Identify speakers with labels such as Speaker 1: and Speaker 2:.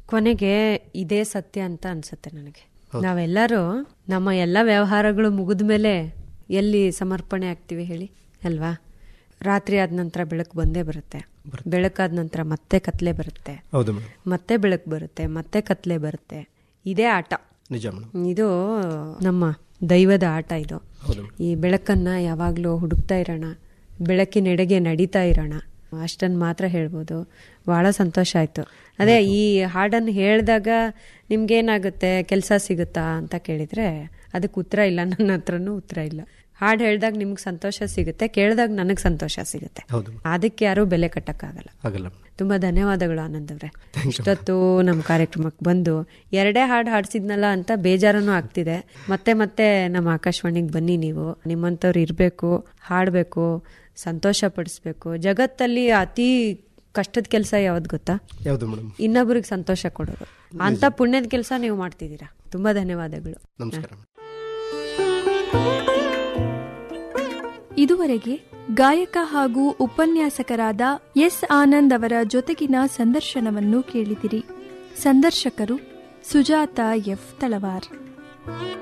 Speaker 1: ಕೊನೆಗೆ ಇದೇ ಸತ್ಯ ಅಂತ ಅನ್ಸುತ್ತೆ ನನಗೆ ನಾವೆಲ್ಲರೂ ನಮ್ಮ ಎಲ್ಲ ವ್ಯವಹಾರಗಳು ಮುಗಿದ ಮೇಲೆ ಎಲ್ಲಿ ಸಮರ್ಪಣೆ ಆಗ್ತೀವಿ ಹೇಳಿ ಅಲ್ವಾ ರಾತ್ರಿ ಆದ ನಂತರ ಬೆಳಕು ಬಂದೇ ಬರುತ್ತೆ ಬೆಳಕಾದ ನಂತರ ಮತ್ತೆ ಕತ್ಲೆ ಬರುತ್ತೆ
Speaker 2: ಹೌದು ಮೇಡಮ್
Speaker 1: ಮತ್ತೆ ಬೆಳಕು ಬರುತ್ತೆ ಮತ್ತೆ ಕತ್ಲೆ ಬರುತ್ತೆ ಇದೇ ಆಟ
Speaker 2: ನಿಜ ಮೇಡಮ್
Speaker 1: ಇದು ನಮ್ಮ ದೈವದ ಆಟ ಇದು
Speaker 2: ಹೌದು
Speaker 1: ಈ ಬೆಳಕನ್ನ ಯಾವಾಗಲೂ ಹುಡುಕ್ತಾ ಇರೋಣ ಬೆಳಕಿನೆಡೆಗೆ ನಡೀತಾ ಇರೋಣ ಅಷ್ಟನ್ನು ಮಾತ್ರ ಹೇಳ್ಬೋದು ಬಹಳ ಸಂತೋಷ ಆಯ್ತು ಅದೇ ಈ ಹಾಡನ್ನು ಹೇಳಿದಾಗ ನಿಮ್ಗೇನಾಗುತ್ತೆ ಕೆಲಸ ಸಿಗುತ್ತಾ ಅಂತ ಕೇಳಿದ್ರೆ ಅದಕ್ಕೆ ಉತ್ತರ ಇಲ್ಲ ನನ್ನ ಹತ್ರನೂ ಉತ್ತರ ಇಲ್ಲ ಹಾಡು ಹೇಳಿದಾಗ ನಿಮ್ಗೆ ಸಂತೋಷ ಸಿಗುತ್ತೆ ಕೇಳಿದಾಗ ನನಗೆ ಸಂತೋಷ ಸಿಗುತ್ತೆ
Speaker 2: ಹೌದು
Speaker 1: ಅದಕ್ಕೆ ಯಾರೂ ಬೆಲೆ ಕಟ್ಟಕ್ಕಾಗಲ್ಲ
Speaker 2: ಆಗಲ್ಲ
Speaker 1: ತುಂಬಾ ಧನ್ಯವಾದಗಳು ಆನಂದ್ ಅವ್ರೆ ಇಷ್ಟೊತ್ತು ನಮ್ಮ ಕಾರ್ಯಕ್ರಮಕ್ಕೆ ಬಂದು ಎರಡೇ ಹಾಡು ಹಾಡ್ಸಿದ್ನಲ್ಲ ಅಂತ ಬೇಜಾರನೂ ಆಗ್ತಿದೆ ಮತ್ತೆ ಮತ್ತೆ ನಮ್ಮ ಆಕಾಶವಾಣಿಗೆ ಬನ್ನಿ ನೀವು ನಿಮ್ಮಂಥವ್ರು ಇರಬೇಕು ಹಾಡಬೇಕು ಸಂತೋಷ ಪಡಿಸ್ಬೇಕು ಜಗತ್ತಲ್ಲಿ ಅತಿ ಕಷ್ಟದ ಕೆಲಸ ಯಾವ್ದು ಗೊತ್ತಾ
Speaker 2: ಯಾವುದು ಮೇಡಮ್
Speaker 1: ಇನ್ನೊಬ್ರಿಗೆ ಸಂತೋಷ ಕೊಡೋದು ಅಂತ ಪುಣ್ಯದ ಕೆಲಸ ನೀವು ಮಾಡ್ತಿದ್ದೀರಾ ತುಂಬಾ ಧನ್ಯವಾದಗಳು
Speaker 2: ನಮಸ್ಕಾರ ಮೇಡಮ್
Speaker 3: ಇದುವರೆಗೆ ಗಾಯಕ ಹಾಗೂ ಉಪನ್ಯಾಸಕರಾದ ಎಸ್ ಆನಂದ್ ಅವರ ಜೊತೆಗಿನ ಸಂದರ್ಶನವನ್ನು ಕೇಳಿದಿರಿ ಸಂದರ್ಶಕರು ಸುಜಾತ ಎಫ್ ತಳವಾರ್